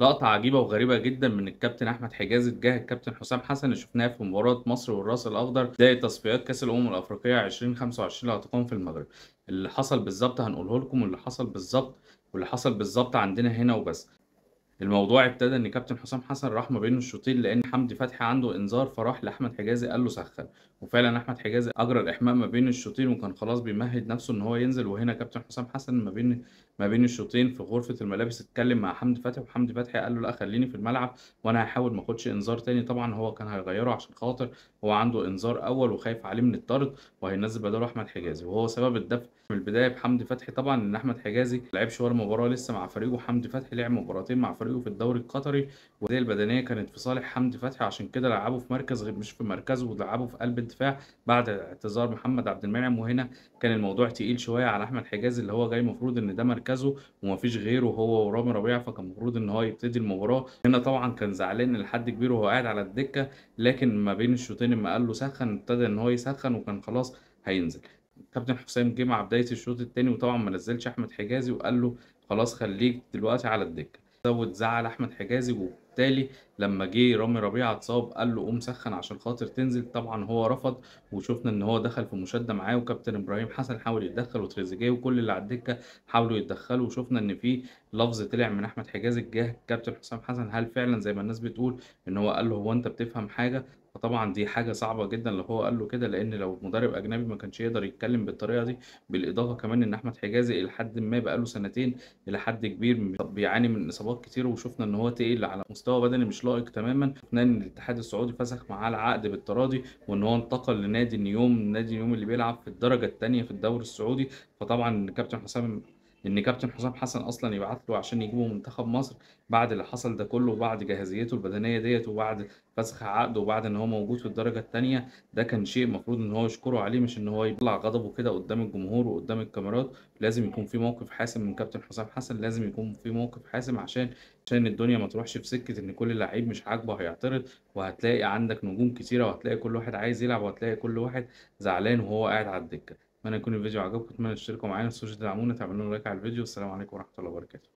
لقطة عجيبة وغريبة جدًا من الكابتن أحمد حجازي تجاه الكابتن حسام حسن اللي شُفناها في مباراة مصر والراس الأخضر بداية تصفيات كأس الأمم الأفريقية 2025 اللي هتقام في المغرب. اللي حصل بالضبط هنقوله لكم واللي حصل بالضبط واللي حصل بالضبط عندنا هنا وبس. الموضوع ابتدى إن كابتن حسام حسن راح ما بين الشوطين لإن حمدي فتحي عنده إنذار فراح لأحمد حجازي قال له سخّن، وفعلًا أحمد حجازي أجرى الإحماء ما بين الشوطين وكان خلاص بيمهِّد نفسه إن هو ينزل وهنا كابتن حسام حسن ما بين ما بين الشوطين في غرفة الملابس اتكلم مع حمدي فتحي وحمدي فتحي قال له: "لأ خلّيني في الملعب وأنا هاحاول ما آخُدش إنذار تاني." طبعًا هو كان هيغيّره عشان خاطر هو عنده إنذار أول وخايف عليه من الطرد وهينزّل بداله أحمد حجازي، وهو سبب الدفع من البداية بحمدي فتحي طبعًا إن أحمد حجازي ما لعبش ولا مباراة لسه مع فريقه، حمدي فتحي لعب مباراتين مع فريقه في الدوري القطري والهدية البدنية كانت في صالح حمدي فتحي عشان كده لعّبه في مركز غير مش في مركزه ولعّبه في قلب الدفاع بعد اعتذار محمد عبد المنعم، وهنا كان الموضوع تقيل شوية على أحمد حجازي اللي هو جاي المفروض إن ده مركزه وما فيش غيره هو ورامي ربيعة، فكان المفروض إن هو يبتدي المباراة، هنا طبعًا كان زعلان لحد كبير وهو قاعد على الدكة، لكن ما بين الشوطين أمّا قال له سخّن ابتدى إن هو يسخّن وكان خلاص هينزل. كابتن حسام جه مع بداية الشوط التاني وطبعًا ما نزّلش أحمد حجازي وقال له: "خلاص خلّيك دلوقتي على الدكة." زوّد زعل أحمد حجازي وبالتالي لمّا جه رامي ربيعة اتصاب قال له: "قوم سخّن عشان خاطر تنزل." طبعًا هو رفض وشُفنا إن هو دخل في مشادة معاه وكابتن إبراهيم حسن حاول يتدخّل وتريزيجيه وكل اللي على الدكة حاولوا يتدخّلوا وشُفنا إن في لفظ طلع من أحمد حجازي تجاه الكابتن حسام حسن، هل فعلًا زي ما الناس بتقول إن هو قال له: "هو أنت بتفهم حاجة؟" فطبعًا دي حاجة صعبة جدًا لو هو قال له كده، لإن لو مدرب أجنبي ما كانش يقدر يتكلم بالطريقة دي، بالإضافة كمان إن أحمد حجازي إلى حدٍ ما بقى له سنتين إلى حد كبير بيعاني من إصابات كتير وشُفنا إن هو تقل على مستوى بدني مش لائق تمامًا، شُفناه إن الاتحاد السعودي فسخ معاه العقد بالتراضي وإن هو انتقل لنادي نيوم، نادي نيوم اللي بيلعب في الدرجة التانية في الدوري السعودي، فطبعًا كابتن حسام إن كابتن حسام حسن أصلًا يبعت له عشان يجيبه منتخب مصر بعد اللي حصل ده كله وبعد جاهزيته البدنية ديّة وبعد فسخ عقده وبعد إن هو موجود في الدرجة التانية، ده كان شيء المفروض إن هو يشكره عليه مش إن هو يطلع غضبه كده قدّام الجمهور وقدّام الكاميرات، لازم يكون في موقف حاسم من كابتن حسام حسن، لازم يكون في موقف حاسم عشان عشان الدنيا ما تروحش في سكة إن كل لعيب مش عاجبه هيعترض، وهتلاقي عندك نجوم كتيرة وهتلاقي كل واحد عايز يلعب وهتلاقي كل واحد زعلان وهو قاعد على الدكة. أتمنى يكون الفيديو عجبكم، أتمنى تشتركوا معانا، ما تنسوش تدعمونا، تعملوا لنا لايك على الفيديو، والسلام عليكم ورحمة الله وبركاته.